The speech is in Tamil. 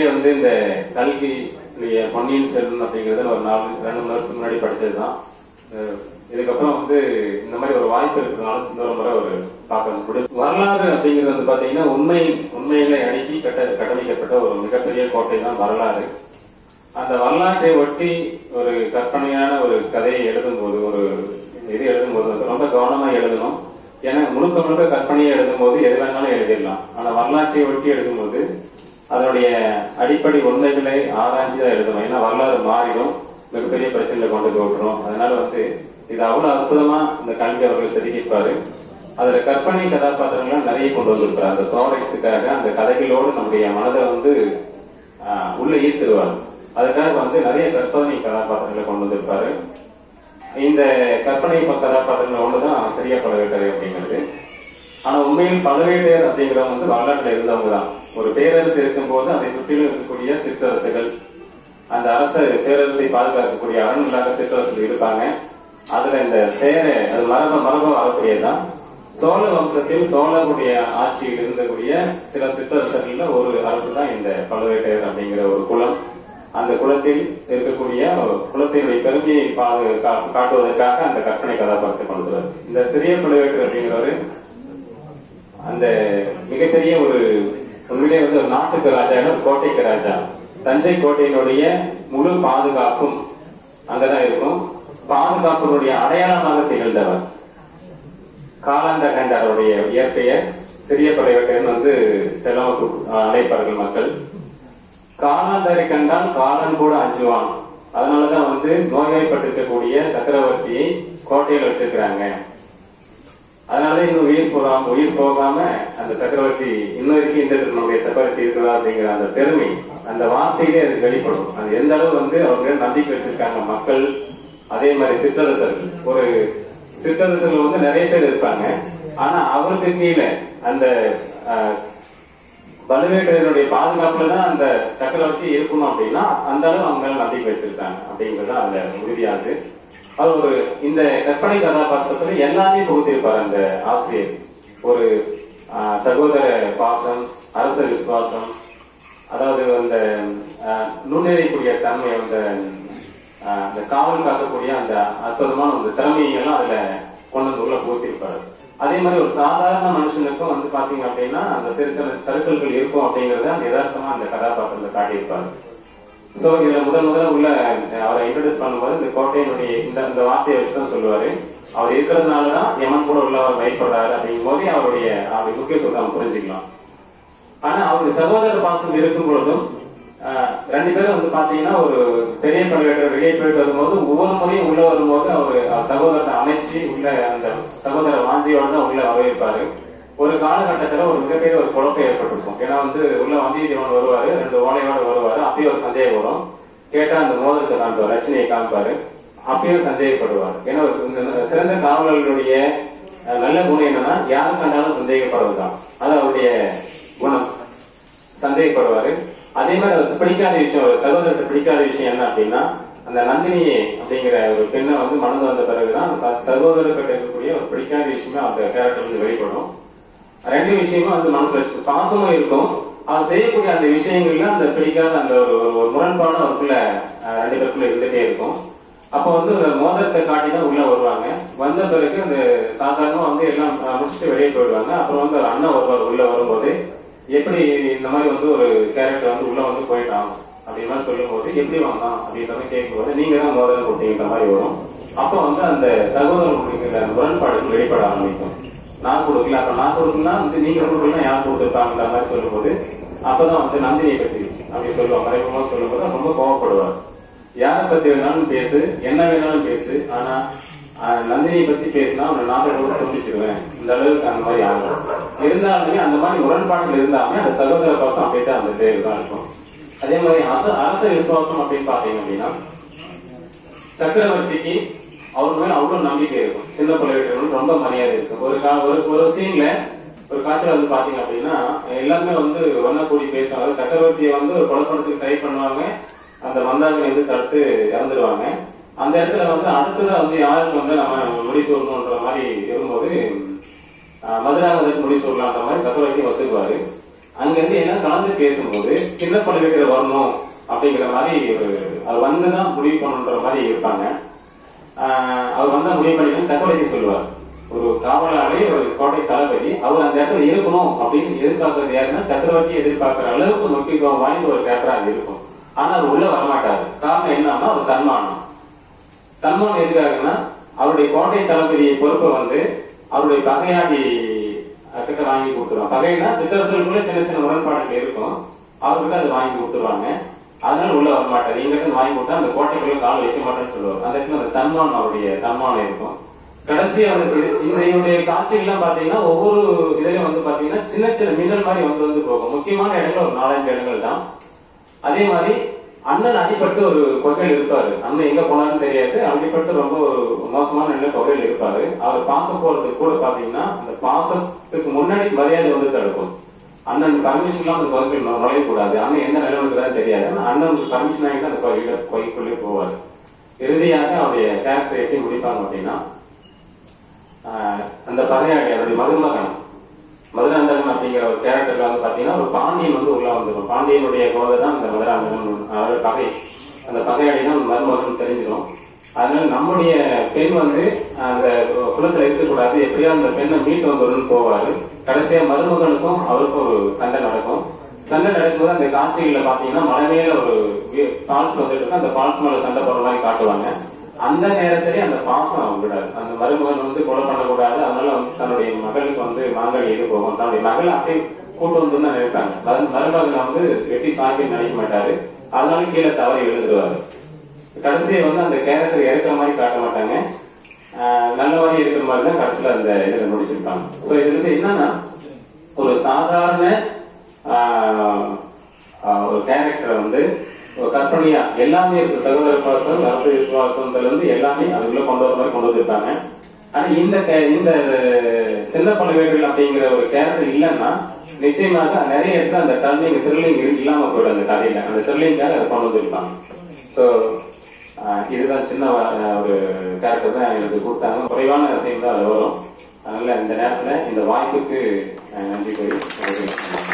வந்து இந்த கல்கி உடைய பொன்னியின் செல்வன் அப்படிங்கறத ஒரு நாலு ரெண்டு மூணு வருஷத்துக்கு முன்னாடி படிச்சதுதான் அஹ் இதுக்கப்புறம் வந்து இந்த மாதிரி ஒரு வாய்ப்பு இருக்கிறதுனால இன்னொரு முறை ஒரு பார்க்க முடியும் வரலாறு அப்படிங்கிறது வந்து பாத்தீங்கன்னா உண்மை உண்மைகளை அடக்கி கட்ட கட்டமைக்கப்பட்ட ஒரு மிகப்பெரிய கோட்டை தான் வரலாறு அந்த வரலாற்றை ஒட்டி ஒரு கற்பனையான ஒரு கதையை எழுதும்போது ஒரு இது எழுதும்போது வந்து ரொம்ப கவனமா எழுதணும் ஏன்னா முழுக்க முழுக்க கற்பனையை எழுதும்போது எது வேணாலும் எழுதிடலாம் ஆனா வரலாற்றை ஒட்டி எழுதும்போது அதனுடைய அடிப்படை உண்மைகளை ஆராய்ச்சி தான் எழுதணும் ஏன்னா வரலாறு மாறிடும் மிகப்பெரிய பிரச்சனையில கொண்டு போய் விட்டுரும் அதனால வந்து இது அவ்வளவு அற்புதமா இந்த கல்வி அவர்கள் செதுக்கியிருப்பாரு அதுல கற்பனை கதாபாத்திரங்கள்லாம் நிறைய கொண்டு வந்திருப்பாரு அந்த சுவாரஸ்யத்துக்காக அந்த கதைகளோடு நம்முடைய மனதை வந்து ஆஹ், உள்ள ஈர்த்துருவார் அதுக்காக வந்து நிறைய கற்பனை கதாபாத்திரங்களை கொண்டு வந்திருப்பாரு இந்த கற்பனை கதாபாத்திரங்கள் ஒண்ணுதான் பெரிய பழவேட்டரை அப்படிங்கிறது ஆனா உண்மையில் பழவேட்டையர் அப்படிங்கிறவங்க வந்து வரலாற்றுல இருந்தவங்க தான் ஒரு பேரரசு இருக்கும்போது அதை சுற்றிலும் இருக்கக்கூடிய சிற்றரசுகள் அந்த அரச பேரரசை பாதுகாக்கக்கூடிய அரண் இல்லாத சிற்றரசுகள் இருப்பாங்க அதுல இந்த சேர அது மரப மரப வரக்கூடியதுதான் சோழ வம்சத்தில் சோழருடைய ஆட்சியில் இருந்தக்கூடிய சில சிற்றரசர்கள்ல ஒரு அரசு தான் இந்த பழுவேட்டையர் அப்படிங்கிற ஒரு குலம் அந்த குலத்தில் இருக்கக்கூடிய குலத்தினுடைய பெருமையை பாது- கா- காட்டுவதற்காக அந்த கற்பனை கதாபாத்திரத்தை கொண்டு வருவார் இந்த சிறிய பழுவேட்டர் அப்படிங்கிறவரு அந்த மிகப்பெரிய ஒரு உண்மையிலே வந்து ஒரு நாட்டுக்கு ராஜா இல்ல, ஒரு கோட்டைக்கு ராஜா தஞ்சை கோட்டையினுடைய முழு பாதுகாப்பும் அங்கதான் இருக்கும் பாதுகாப்பினுடைய அடையாளமாக திகழ்ந்தவர் காலாந்த கண்டருடைய இயற்பெயர் சிறிய படைவட்டன் வந்து செலவுக்கு அழைப்பார்கள் மக்கள் காலாந்தரை கண்டால் காலன் கூட அஞ்சுவான் அதனாலதான் வந்து நோய்வாய்ப்பட்டிருக்கக்கூடிய சக்கரவர்த்தியை கோட்டையில வச்சிருக்கிறாங்க அதனால இன்னும் உயிர் போகாம உயிர் போகாம அந்த சக்கரவர்த்தி இன்னும் வரைக்கும் இந்த இடத்துல நம்முடைய சக்கரவர்த்தி இருக்கிறா அப்படிங்கிற அந்த பெருமை அந்த வார்த்தையிலே அது வெளிப்படும் அது எந்த அளவு வந்து அவங்க நம்பிக்கை வச்சிருக்காங்க மக்கள் அதே மாதிரி சிற்றரசர்கள் ஒரு சிற்றரசர்கள் வந்து நிறைய பேர் இருப்பாங்க ஆனா அவருக்கு கீழே அந்த ஆஹ், பழுவேட்டரையருடைய பாதுகாப்புல தான் அந்த சக்கரவர்த்தி இருக்கணும் அப்படின்னா அந்த அளவு அவங்க மேல நம்பிக்கை வச்சிருக்காங்க அப்படிங்கிறது தான் அந்த உறுதியாகுது அது ஒரு இந்த கற்பனை கதாபாத்திரத்துல எல்லாமே புகுத்திருப்பார் அந்த ஆசிரியர் ஒரு ஆஹ், சகோதர பாசம் அரச விசுவாசம் அதாவது அந்த ஆஹ், நுண்ணறியக்கூடிய தன்மை அந்த ஆஹ், அந்த காவல் காக்கக்கூடிய அந்த அற்புதமான அந்த திறமையை எல்லாம் அதுல கொண்டு வந்து உள்ள புகுத்திருப்பாரு அதே மாதிரி ஒரு சாதாரண மனுஷனுக்கும் வந்து பாத்தீங்க அப்படின்னா அந்த சிறு சில சறுக்கல்கள் இருக்கும் அப்படிங்கறத அந்த யதார்த்தமா அந்த கதாபாத்திரத்தை காட்டியிருப்பாரு சோ இதுல முதல் முதல்ல உள்ள அஹ், அவரை இன்ட்ரடியூஸ் பண்ணும்போது இந்த கோட்டையினுடைய இந்த இந்த வார்த்தையை வச்சு தான் சொல்லுவாரு அவர் இருக்கிறதுனாலதான் யமன் கூட உள்ளவர் பயப்படுறாரு அப்படிங்கும் போதே அவருடைய அவருடைய முக்கியத்துவத்தை நம்ம புரிஞ்சுக்கலாம் ஆனா அவருக்கு சகோதர பாசம் இருக்கும் பொழுதும் ஆஹ், ரெண்டு பேரும் வந்து பாத்தீங்கன்னா ஒரு பெரிய பழுவேட்டர் வெளியே போயிட்டு வரும்போது ஒவ்வொரு முறையும் உள்ள வரும்போது அவர் அவர் சகோதரத்தை அமைச்சு உள்ள அந்த சகோதர வாஞ்சியோட தான் உள்ள வரவேற்பாரு ஒரு காலகட்டத்துல ஒரு மிகப்பெரிய ஒரு குழப்பம் ஏற்பட்டிருக்கும் ஏன்னா வந்து உள்ள வந்தியத்தேவன் வருவாரு ரெண்டு ஓலையோட வருவாரு அப்பயும் ஒரு சந்தேகம் வரும் கேட்டா அந்த மோதிரத்தை காமிப்பார் ரச்சனையை காமிப்பாரு அப்பயும் சந்தேகப்படுவார் ஏன்னா ஒரு இந்த சிறந்த காவலர்களுடைய அஹ், நல்ல குணம் என்னன்னா யாரு கண்டாலும் சந்தேகப்படுவதுதான் அது அவருடைய குணம் சந்தேகப்படுவாரு அதே மாதிரி அவருக்கு பிடிக்காத விஷயம் ஒரு சகோதரருக்கு பிடிக்காத விஷயம் என்ன அப்படின்னா அந்த நந்தினியை அப்படிங்கிற ஒரு பெண்ணை வந்து மணந்து வந்த பிறகுதான் ச- சகோதரர்கிட்ட இருக்கக்கூடிய ஒரு பிடிக்காத விஷயமே அந்த கேரக்டர் வந்து வெளிப்படும் ரெண்டு விஷயமும் வந்து மனசுல வச்சு பாசமும் இருக்கும் அவர் செய்யக்கூடிய அந்த விஷயங்கள்ல அந்த பிடிக்காத அந்த ஒரு ஒரு- ஒரு முரண்பாடு அவருக்குள்ள அஹ், ரெண்டு பேருக்குள்ள இருந்துட்டே இருக்கும் அப்போ வந்து அந்த மோதிரத்தை காட்டி தான் உள்ள வருவாங்க வந்த பிறகு அந்த சாதாரணமா வந்து எல்லாம் அஹ், முடிச்சுட்டு வெளியே போயிடுவாங்க அப்புறம் வந்து ஒரு அண்ணன் வருவார் உள்ள வரும்போது எப்படி இந்த மாதிரி வந்து ஒரு கேரக்டர் வந்து உள்ள வந்து போயிட்டான் அப்படின்ற மாதிரி சொல்லும்போது எப்படி வந்தான் அப்படின்ற மாதிரி கேட்கும்போது நீங்க தான் மோதிரம் கொடுத்தீங்கிற மாதிரி வரும் அப்போ வந்து அந்த சகோதரன் முடிக்கிற முரண்பாடுகள் வெளிப்பட ஆரம்பிக்கும் நான் கொடுக்கல அப்ப நான் கொடுக்கலன்னா வந்து நீங்க கொடுக்கலாம் யார் கொடுத்துருப்பாங்கிற மாதிரி சொல்லும்போது அப்பதான் வந்து நந்தினியை பத்தி அப்படி சொல்லுவாங்க மறைமுகமா சொல்லும்போது ரொம்ப கோவப்படுவார் யாரை பத்தி வேணாலும் பேசு என்ன வேணாலும் பேசு ஆனா ஆஹ், நந்தினியை பத்தி பேசினா உன்னை நாட்டை கூட துண்டிச்சிருவேன் இந்த அளவுக்கு அந்த மாதிரி ஆகும் இருந்தாலுமே அந்த மாதிரி முரண்பாடுகள் இருந்தாலுமே அந்த சகோதர பாசம் அப்படியே தான் அந்த பேர் தான் இருக்கும் அதே மாதிரி அரச அரச விசுவாசம் அப்படின்னு பாத்தீங்க அப்படின்னா சக்கரவர்த்திக்கு அவர் மேல அவ்வளவு நம்பிக்கை இருக்கும் சின்ன பிள்ளைகளுக்கு ரொம்ப மரியாதை இருக்கும் ஒரு கா- ஒரு ஒரு சீன்ல ஒரு காட்சியில வந்து பாத்தீங்க அப்படின்னா எல்லாருமே வந்து ஒன்னா கூடி பேசுவாங்க சக்கரவர்த்தியை வந்து ஒரு கொலைப்படுறதுக்கு ட்ரை பண்ணுவாங்க அந்த மந்தாகினி வந்து தடுத்து இறந்துடுவாங்க அந்த இடத்துல வந்து அடுத்ததா வந்து யாருக்கு வந்து நம்ம முடி சொல்லணுன்ற மாதிரி இருக்கும்போது ஆஹ், மதுராந்தகருக்கு முடி சொல்லலான்ற மாதிரி சக்கரவர்த்தி ஒத்துக்குவாரு அங்க இருந்து எல்லாம் கலந்து பேசும்போது சின்ன பழுவேட்டர் வரணும் அப்படிங்கிற மாதிரி ஒரு அது வந்துதான் முடிவு பண்ணணுன்ற மாதிரி இருப்பாங்க ஆஹ் அவர் வந்தா முடிவு பண்ணிக்கணும் சக்கரவர்த்தி சொல்லுவார் ஒரு காவலாளி ஒரு கோட்டை தளபதி அவர் அந்த இடத்துல இருக்கணும் அப்படின்னு எதிர்பார்க்கறது யாருன்னா சக்கரவர்த்தி எதிர்பார்க்கிற அளவுக்கு முக்கியத்துவம் வாய்ந்த ஒரு கேரக்டரா அது இருக்கும் ஆனா அவர் உள்ள வரமாட்டாரு காரணம் என்னன்னா அவர் தன்மானம் தன்மானம் எதுக்காகன்னா அவருடைய கோட்டை தளபதி பொறுப்பை வந்து அவருடைய பகையாடி அஹ், கிட்ட வாங்கி கொடுத்துருவாங்க பகைனா சித்தரசர்களுக்குள்ள சின்ன சின்ன முரண்பாடுகள் இருக்கும் அவர்கிட்ட அதை வாங்கி கொடுத்துருவாங்க அதனால உள்ள வர மாட்டாரு எங்கிட்ட வாங்கி கொடுத்தா அந்த கோட்டைக்குள்ள கால் வைக்க மாட்டேன்னு சொல்லுவார் அந்த இடத்துல அந்த தன்மானம் அவருடைய தன்மானம் இருக்கும் கடைசியா வந்து இந்த இவருடைய காட்சிகள்லாம் பாத்தீங்கன்னா ஒவ்வொரு இதுலயும் வந்து பாத்தீங்கன்னா சின்ன சின்ன மின்னல் மாதிரி வந்து வந்து போகும் முக்கியமான இடங்கள் ஒரு நாலஞ்சு இடங்கள் தான் அதே மாதிரி அண்ணன் அடிபட்டு ஒரு கொகையில் இருப்பாரு அண்ணன் எங்க போனாருன்னு தெரியாது அடிபட்டு ரொம்ப ஒரு மோசமான நிலையில கொகையில் இருப்பாரு அவர் பார்க்க போறதுக்கு கூட பாத்தீங்கன்னா அந்த பாசத்துக்கு முன்னாடி மரியாதை வந்து தடுக்கும் அண்ணன் பர்மிஷன் இல்லாம அந்த கொகையில் நுழையக்கூடாது அண்ணன் எந்த நிலையில இருக்கிறதா தெரியாது ஆனா அண்ணன் பர்மிஷன் ஆகிட்டு அந்த கொகையில கொகைக்குள்ளே போவார் இறுதியாக அவருடைய கேரக்டர் எப்படி முடிப்பாங்க அப்படின்னா ஆஹ் அந்த பகையாளி அவருடைய மருமகன் மதுராந்தகன் அப்படிங்கிற ஒரு கேரக்டர்ல வந்து பாத்தீங்கன்னா ஒரு பாண்டியன் வந்து உள்ள வந்துடும் பாண்டியனுடைய குழந்தை தான் அந்த மதுராந்தகன் அவர் பகை அந்த பகையாளி தான் மருமகன் தெரிஞ்சிடும் அதனால நம்முடைய பெண் வந்து அந்த குலத்துல இருக்கக்கூடாது எப்படியா அந்த பெண்ணை மீட்டு வந்துடணும்னு போவாரு கடைசியா மருமகனுக்கும் அவருக்கும் ஒரு சண்டை நடக்கும் சண்டை நடக்கும்போது அந்த காட்சிகள்ல பாத்தீங்கன்னா மலை மேல ஒரு ஃபால்ஸ் வந்துட்டு இருக்கு அந்த ஃபால்ஸ் மேல சண்டை போடுற மாதிரி காட்டுவாங்க அந்த நேரத்திலே அந்த பாசம் விடாது அந்த மருமகன் வந்து கொலை பண்ணக்கூடாது அதனால வந்து தன்னுடைய மகளுக்கு வந்து மாங்கல் எது போகும் தன்னுடைய மகளை அப்படியே கூட்டு வந்து தான் நினைப்பாங்க மரு- மருமகனை வந்து வெட்டி சாக்கி நினைக்க மாட்டாரு அதனால கீழே தவறி எழுதுவாரு கடைசியை வந்து அந்த கேரக்டர் இறக்குற மாதிரி காட்ட மாட்டாங்க ஆஹ் நல்ல மாதிரி இருக்கிற மாதிரி தான் கடைசியில அந்த இதுல முடிச்சிருப்பாங்க ஸோ இது வந்து என்னன்னா ஒரு சாதாரண ஆஹ், ஆஹ், ஒரு கேரக்டர் வந்து ஒரு கற்பனையா எல்லாமே இருக்கு சகோதர பாசம் அரசு விசுவாசத்துல இருந்து எல்லாமே அதுக்குள்ள கொண்டு வர மாதிரி கொண்டு வந்திருப்பாங்க ஆனா இந்த கே- இந்த சின்ன பழவேர்கள் அப்படிங்கிற ஒரு கேரக்டர் இல்லைன்னா நிச்சயமாக நிறைய இடத்துல அந்த டர்னிங் த்ரில்லிங் இல்லாம போயிடும் அந்த கதையில அந்த த்ரில்லிங்காக அதை கொண்டு வந்திருப்பாங்க ஸோ இதுதான் சின்ன வ- ஒரு கேரக்டர் தான் எனக்கு கொடுத்தாங்க குறைவான விஷயம் தான் அது வரும் அதனால இந்த நேரத்துல இந்த வாய்ப்புக்கு அஹ், நன்றி கூறி